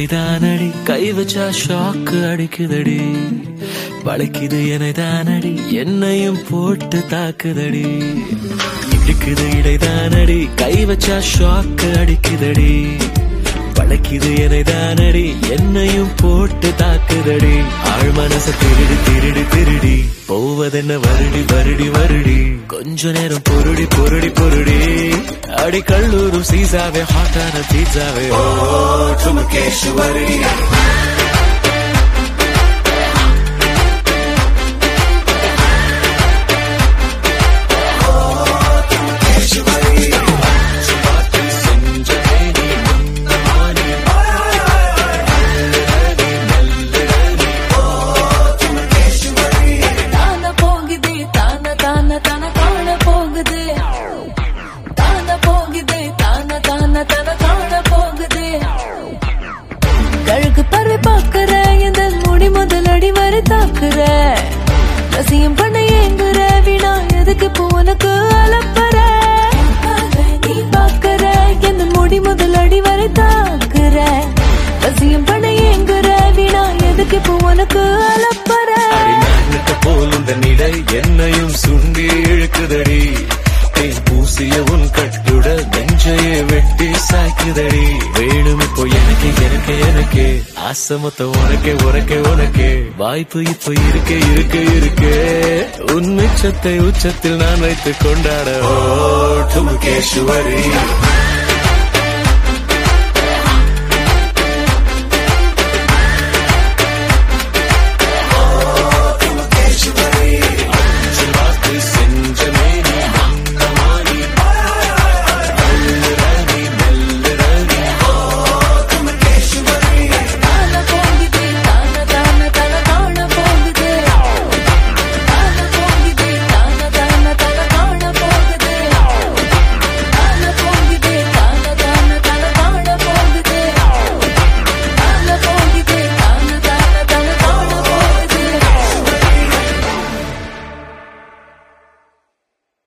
இடைதானடி கை வச்சா ஷாக்கு அடிக்குதடி வளைக்குது எனைதானடி என்னையும் போட்டு தாக்குதடி இடுக்குது இடைதானடி கை வச்சா ஷாக்கு அடிக்குதடி வளைக்குது எனைதானடி என்னையும் போட்டு தாக்குதடி ஆழ் மனச திருடி திருடி திருடி போவதென்ன வருடி வருடி வருடி கொஞ்ச நேரம் பொருடி பொருடி பொருடி அடி கல்லூரும் சீசாவே ஹாட்டான பீட்சாவே ஓ டுமுகேஸ்வரி தான போகுது தான தான தான காண போகுது தான போகுது தான தான தான காண போகுது கழுகு பறவை பார்க்கிற இந்த முடி முதலடி வரை தாக்குற ரசியம் பண்ண ஏங்குற வீணா எதுக்கு இப்போ உனக்கு அலப்பற நீ பார்க்கிற இந்த முடி முதலடி வரை தாக்குற ரசியம் பண்ண ஏங்குற வீணா எதுக்கு இப்போ உனக்கு அலப்பற அடிநாட்டு போல் இந்த நிலை என்னையும் சுண்டி இழுக்குதடி தேன் பூசிய உன் கட்டுட நெஞ்சையே வெட்டி சாய்க்குதடி வேணும் இப்போ எனக்கு எனக்கு எனக்கு ஆசை மொத்தம் உனக்கே உனக்கே உனக்கே வாய்ப்பு இப்போ இருக்கே இருக்கே இருக்கே உன் மிச்சத்தை உச்சத்தில் நான் வைத்து கொண்டாட ஓ டுமுகேஸ்வரி